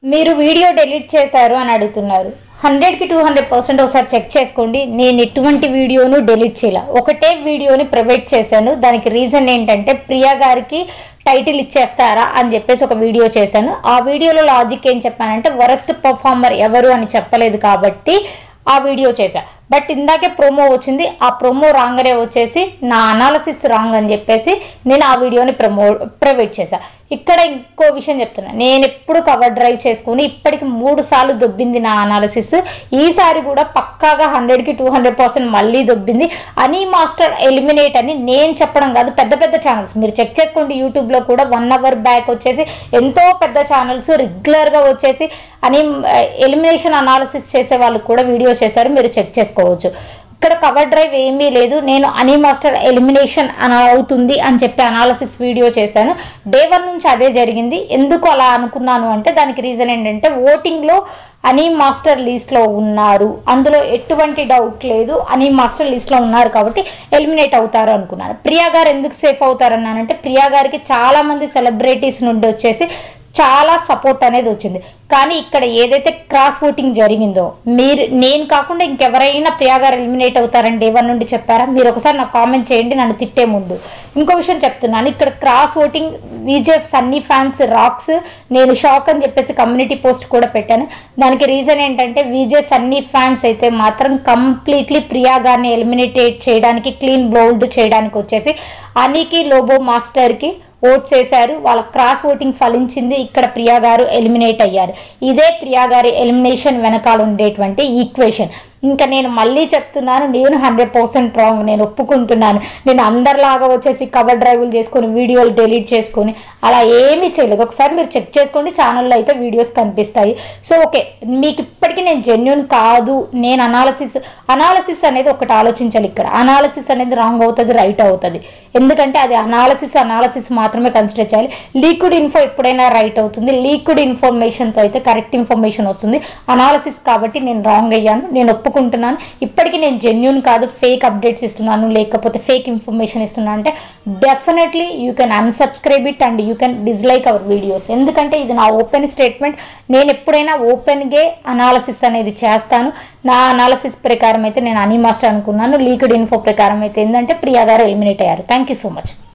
మీరు video delete చేశారు అని అడుగుతున్నారు హండ్రెడ్కి టూ హండ్రెడ్ పర్సెంట్ ఒకసారి చెక్ చేసుకోండి నేను ఎటువంటి వీడియోను డిలీట్ చేయాల ఒకటే వీడియోని ప్రైవేట్ చేశాను దానికి రీజన్ ఏంటంటే ప్రియా గారికి టైటిల్ ఇచ్చేస్తారా అని చెప్పేసి ఒక వీడియో చేశాను ఆ వీడియోలో లాజిక్ ఏం చెప్పానంటే వరస్ట్ పర్ఫార్మర్ ఎవరు అని చెప్పలేదు కాబట్టి ఆ వీడియో చేశా బట్ ఇందాకే ప్రోమో వచ్చింది ఆ ప్రోమో రాంగనే వచ్చేసి నా అనాలసిస్ రాంగ్ అని చెప్పేసి నేను ఆ వీడియోని ప్రమో ప్రైవేట్ చేశా ఇక్కడ ఇంకో విషయం చెప్తున్నా నేను ఎప్పుడు కవర్ డ్రైవ్ చేసుకుని ఇప్పటికి మూడు సార్లు దొబ్బింది నా అనాలసిస్ ఈసారి కూడా పక్కాగా హండ్రెడ్కి టూ హండ్రెడ్ పర్సెంట్ మళ్ళీ దొబ్బింది అని మాస్టర్ ఎలిమినేట్ అని నేను చెప్పడం కాదు పెద్ద పెద్ద ఛానల్స్ మీరు చెక్ చేసుకోండి యూట్యూబ్లో కూడా వన్ అవర్ బ్యాక్ వచ్చేసి ఎంతో పెద్ద ఛానల్స్ రెగ్యులర్గా వచ్చేసి అని ఎలిమినేషన్ అనాలిసిస్ చేసే వాళ్ళు కూడా వీడియో చేశారు మీరు చెక్ చేసుకోవచ్చు ఇక్కడ కవర్ డ్రైవ్ ఏమీ లేదు నేను అని మాస్టర్ ఎలిమినేషన్ అని అవుతుంది అని చెప్పి అనాలసిస్ వీడియో చేశాను డే వన్ నుంచి అదే జరిగింది ఎందుకు అలా అనుకున్నాను అంటే దానికి రీజన్ ఏంటంటే ఓటింగ్లో అని మాస్టర్ లిస్ట్లో ఉన్నారు అందులో ఎటువంటి డౌట్ లేదు అని మాస్టర్ లిస్ట్లో ఉన్నారు కాబట్టి ఎలిమినేట్ అవుతారు అనుకున్నాను ప్రియా గారు ఎందుకు సేఫ్ అవుతారు అన్నానంటే ప్రియా గారికి చాలామంది సెలబ్రిటీస్ నుండి వచ్చేసి చాలా సపోర్ట్ అనేది వచ్చింది కానీ ఇక్కడ ఏదైతే క్రాస్ ఓటింగ్ జరిగిందో మీరు నేను కాకుండా ఇంకెవరైనా ప్రియా గారు ఎలిమినేట్ అవుతారని డే వన్ నుండి చెప్పారా మీరు ఒకసారి నాకు కామెంట్ చేయండి నన్ను తిట్టే ముందు ఇంకో విషయం చెప్తున్నాను ఇక్కడ cross voting Vijay Sunny fans rocks నేను షాక్ అని చెప్పేసి కమ్యూనిటీ పోస్ట్ కూడా పెట్టాను దానికి రీజన్ ఏంటంటే విజయ్ సన్నీ ఫ్యాన్స్ అయితే మాత్రం కంప్లీట్లీ ప్రియా గారిని ఎలిమినేట్ చేయడానికి క్లీన్ బౌల్డ్ చేయడానికి వచ్చేసి అనికి లోబో మాస్టర్కి ఓట్ చేశారు వాళ్ళ క్రాస్ ఓటింగ్ ఫలించింది ఇక్కడ ప్రియా గారు ఎలిమినేట్ అయ్యారు ఇదే ప్రియా గారి ఎలిమినేషన్ వెనకాల ఉండేటువంటి ఈక్వేషన్ ఇంకా నేను మళ్ళీ చెప్తున్నాను నేను హండ్రెడ్ పర్సెంట్ రాంగ్ నేను ఒప్పుకుంటున్నాను నేను అందరిలాగా వచ్చేసి కవర్ డ్రైవ్లు చేసుకొని వీడియోలు డిలీట్ చేసుకొని అలా ఏమీ చేయలేదు ఒకసారి మీరు చెక్ చేసుకోండి ఛానల్లో అయితే వీడియోస్ కనిపిస్తాయి సో ఓకే మీకు ఇప్పటికీ నేను జెన్యున్ కాదు నేను అనాలసిస్ అనాలసిస్ అనేది ఒకటి ఆలోచించాలి ఇక్కడ అనాలసిస్ అనేది రాంగ్ అవుతుంది రైట్ అవుతుంది ఎందుకంటే అది అనాలసిస్ అనాలసిస్ మాత్రమే కన్సిడర్ చేయాలి లీక్విడ్ ఇన్ఫో ఎప్పుడైనా రైట్ అవుతుంది లీక్విడ్ ఇన్ఫర్మేషన్తో అయితే కరెక్ట్ ఇన్ఫర్మేషన్ వస్తుంది అనాలసిస్ కాబట్టి నేను రాంగ్ అయ్యాను నేను ఒప్పుకుంటున్నాను ఇప్పటికీ నేను జెన్యున్ కాదు ఫేక్ అప్డేట్స్ ఇస్తున్నాను లేకపోతే ఫేక్ ఇన్ఫర్మేషన్ ఇస్తున్నాను అంటే definitely you can unsubscribe it and you can dislike our videos ఎందుకంటే ఇది నా ఓపెన్ స్టేట్మెంట్ నేను ఎప్పుడైనా ఓపెన్గే అనాలసిస్ అనేది చేస్తాను నా అనాలసిస్ ప్రకారం అయితే నేను అనీ మాస్టర్ అనుకున్నాను లీక్విడ్ ఇన్ఫో ప్రకారం అయితే ఏంటంటే ప్రియా గారు ఎలిమినేట్ అయ్యారు థ్యాంక్ యూ సో మచ్